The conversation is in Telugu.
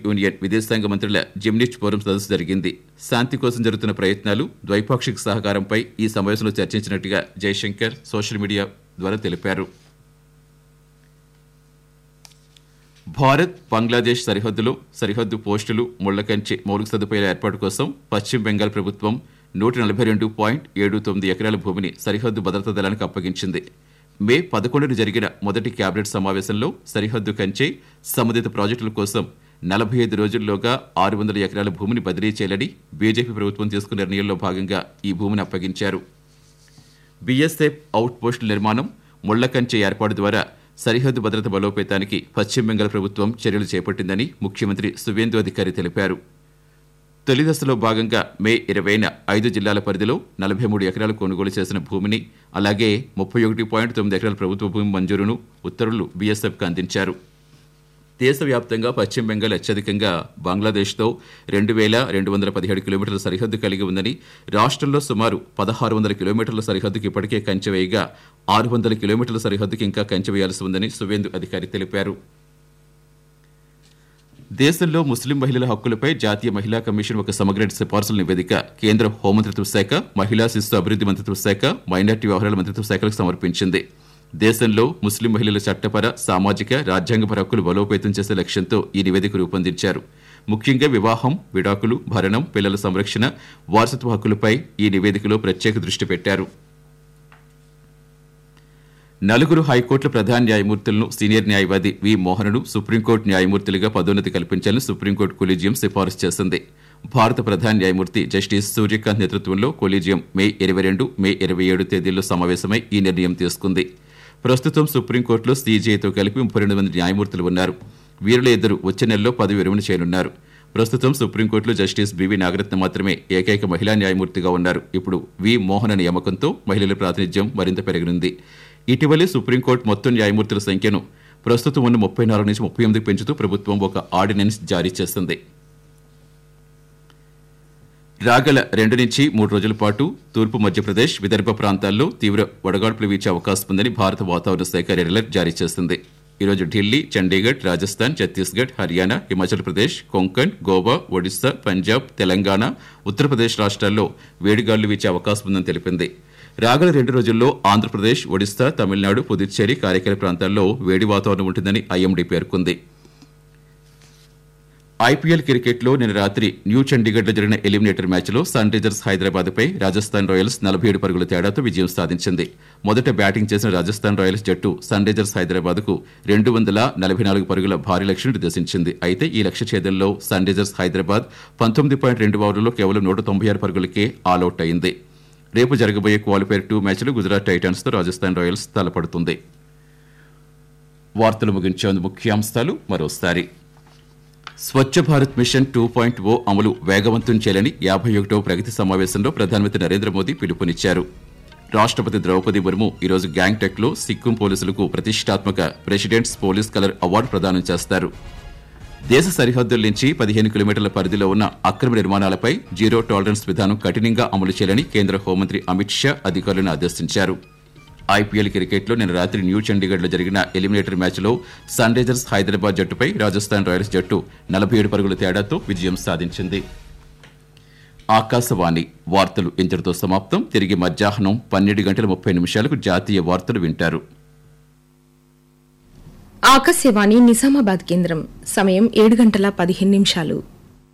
యూనియన్ విదేశాంగ మంత్రుల జిమ్నిచ్ ఫోరం సదస్సు జరిగింది శాంతి కోసం జరుగుతున్న ప్రయత్నాలు ద్వైపాక్షిక సహకారంపై ఈ సమావేశంలో చర్చించినట్టుగా జైశంకర్ సోషల్ మీడియా ద్వారా తెలిపారు భారత్ బంగ్లాదేశ్ సరిహద్దులో సరిహద్దు పోస్టులు ముళ్లకంచె మౌలిక సదుపాయాల ఏర్పాటు కోసం పశ్చిమ బెంగాల్ ప్రభుత్వం నూట నలభై రెండు పాయింట్ ఏడు తొమ్మిది ఎకరాల భూమిని సరిహద్దు భద్రతా దళానికి అప్పగించింది మే పదకొండున జరిగిన మొదటి కేబినెట్ సమావేశంలో సరిహద్దు కంచె సంబంధిత ప్రాజెక్టుల కోసం నలభై ఐదు రోజుల్లోగా ఆరు వందల ఎకరాల భూమిని బదిలీ చేయాలని బీజేపీ ప్రభుత్వం తీసుకున్న నిర్ణయంలో భాగంగా ఈ భూమిని అప్పగించారు బీఎస్ఎఫ్ అవుట్ పోస్టుల నిర్మాణం ముళ్లకంచె ఏర్పాటు ద్వారా సరిహద్దు భద్రత బలోపేతానికి పశ్చిమ బెంగాల్ ప్రభుత్వం చర్యలు చేపట్టిందని ముఖ్యమంత్రి సువేందు అధికారి తెలిపారు తొలి దశలో భాగంగా మే ఇరవైన ఐదు జిల్లాల పరిధిలో నలభై మూడు ఎకరాలు కొనుగోలు చేసిన భూమిని అలాగే ముప్పై ఒకటి పాయింట్ తొమ్మిది ఎకరాల ప్రభుత్వ భూమి మంజూరును ఉత్తర్వులు బీఎస్ఎఫ్కు అందించారు దేశవ్యాప్తంగా పశ్చిమ బెంగాల్ అత్యధికంగా బంగ్లాదేశ్తో రెండు వేల రెండు వందల పదిహేడు కిలోమీటర్ల సరిహద్దు కలిగి ఉందని రాష్ట్రంలో సుమారు పదహారు వందల కిలోమీటర్ల సరిహద్దుకి ఇప్పటికే కంచె వేయగా ఆరు వందల కిలోమీటర్ల సరిహద్దుకి ఇంకా కంచె వేయాల్సి ఉందని సువేందు అధికారి తెలిపారు దేశంలో ముస్లిం మహిళల హక్కులపై జాతీయ మహిళా కమిషన్ ఒక సమగ్ర సిఫార్సుల నివేదిక కేంద్ర హోంమంత్రిత్వ శాఖ మహిళా శిశు అభివృద్ధి మంత్రిత్వ శాఖ మైనార్టీ వ్యవహారాల మంత్రిత్వ శాఖలకు సమర్పించింది దేశంలో ముస్లిం మహిళల చట్టపర సామాజిక రాజ్యాంగపర హక్కులు బలోపేతం చేసే లక్ష్యంతో ఈ నివేదిక రూపొందించారు ముఖ్యంగా వివాహం విడాకులు భరణం పిల్లల సంరక్షణ వారసత్వ హక్కులపై ఈ నివేదికలో ప్రత్యేక దృష్టి పెట్టారు నలుగురు హైకోర్టుల ప్రధాన న్యాయమూర్తులను సీనియర్ న్యాయవాది వి మోహన్ను సుప్రీంకోర్టు న్యాయమూర్తులుగా పదోన్నతి కల్పించాలని సుప్రీంకోర్టు కొలీజియం సిఫారసు చేసింది భారత ప్రధాన న్యాయమూర్తి జస్టిస్ సూర్యకాంత్ నేతృత్వంలో కొలీజియం మే ఇరవై రెండు మే ఇరవై ఏడు తేదీల్లో సమావేశమై ఈ నిర్ణయం తీసుకుంది ప్రస్తుతం సుప్రీంకోర్టులో సీజేతో కలిపి ముప్పై రెండు మంది న్యాయమూర్తులు ఉన్నారు వీరిలో ఇద్దరు వచ్చే నెలలో పదవి విరమణ చేయనున్నారు ప్రస్తుతం సుప్రీంకోర్టులో జస్టిస్ బివి నాగరత్న మాత్రమే ఏకైక మహిళా న్యాయమూర్తిగా ఉన్నారు ఇప్పుడు వి మోహన నియామకంతో మహిళల ప్రాతినిధ్యం మరింత పెరగనుంది ఇటీవలే సుప్రీంకోర్టు మొత్తం న్యాయమూర్తుల సంఖ్యను ప్రస్తుతం ఉన్న ముప్పై నాలుగు నుంచి ముప్పై ఎనిమిది పెంచుతూ ప్రభుత్వం ఒక ఆర్డినెన్స్ జారీ చేసింది రాగల రెండు నుంచి మూడు రోజుల పాటు తూర్పు మధ్యప్రదేశ్ విదర్భ ప్రాంతాల్లో తీవ్ర వడగాడ్పులు వీచే అవకాశం ఉందని భారత వాతావరణ శాఖ రెడ్ అలర్ట్ జారీ చేసింది ఈరోజు ఢిల్లీ చండీగఢ్ రాజస్థాన్ ఛత్తీస్గఢ్ హర్యానా హిమాచల్ ప్రదేశ్ కొంకణ్ గోవా ఒడిశా పంజాబ్ తెలంగాణ ఉత్తరప్రదేశ్ రాష్ట్రాల్లో వేడిగాళ్లు వీచే అవకాశం ఉందని తెలిపింది రాగల రెండు రోజుల్లో ఆంధ్రప్రదేశ్ ఒడిశా తమిళనాడు పుదుచ్చేరి కారైకల ప్రాంతాల్లో వేడి వాతావరణం ఉంటుందని ఐఎండీ పేర్కొంది ఐపీఎల్ క్రికెట్లో నిన్న రాత్రి న్యూ చండీగఢ్లో జరిగిన ఎలిమినేటర్ మ్యాచ్లో సన్ రైజర్స్ హైదరాబాద్పై రాజస్థాన్ రాయల్స్ నలభై ఏడు పరుగుల తేడాతో విజయం సాధించింది మొదట బ్యాటింగ్ చేసిన రాజస్థాన్ రాయల్స్ జట్టు సన్ రైజర్స్ హైదరాబాద్కు రెండు వందల నలభై నాలుగు పరుగుల భారీ లక్ష్యం నిర్దేశించింది అయితే ఈ లక్ష్య ఛేదంలో సన్ రైజర్స్ హైదరాబాద్ పంతొమ్మిది పాయింట్ రెండు ఓవర్లలో కేవలం నూట తొంభై ఆరు పరుగులకే ఆల్అవుట్ అయింది రేపు జరగబోయే క్వాలిఫైర్ టూ మ్యాచ్లు గుజరాత్ టైటాన్స్తో రాజస్థాన్ రాయల్స్ తలపడుతుంది వార్తలు ముగించేందుకు ముఖ్యాంశాలు మరోసారి Swachh Bharat mission two point O అమలు వేగవంతం చేయాలని యాభై ఒకటవ ప్రగతి సమావేశంలో ప్రధానమంత్రి నరేంద్ర మోదీ పిలుపునిచ్చారు రాష్ట్రపతి ద్రౌపది ముర్ము ఈరోజు గ్యాంగ్టెక్ లో సిక్కిం పోలీసులకు ప్రతిష్టాత్మక ప్రెసిడెంట్స్ పోలీస్ కలర్ అవార్డు ప్రదానం చేస్తారు దేశ సరిహద్దుల నుంచి పదిహేను కిలోమీటర్ల పరిధిలో ఉన్న అక్రమ నిర్మాణాలపై జీరో టాలరెన్స్ విధానం కఠినంగా అమలు చేయాలని కేంద్ర హోంమంత్రి అమిత్ షా అధికారులను ఆదేశించారు ఐపీఎల్ క్రికెట్లో నిన్న రాత్రి న్యూ చండీగఢ్లో జరిగిన ఎలిమినేటర్ మ్యాచ్లో సన్ రైజర్స్ హైదరాబాద్ జట్టుపై రాజస్థాన్ రాయల్స్ జట్టు నలభై ఏడు పరుగుల తేడాతో విజయం సాధించింది ఆకాశవాణి వార్తలు ఇంతటితో సమాప్తం తిరిగి మధ్యాహ్నం పన్నెండు గంటల ముప్పై నిమిషాలకు జాతీయ వార్తలు వింటారు ఆకాశవాణి నిజామాబాద్ కేంద్రం సమయం ఏడు గంటల పదిహేను నిమిషాలు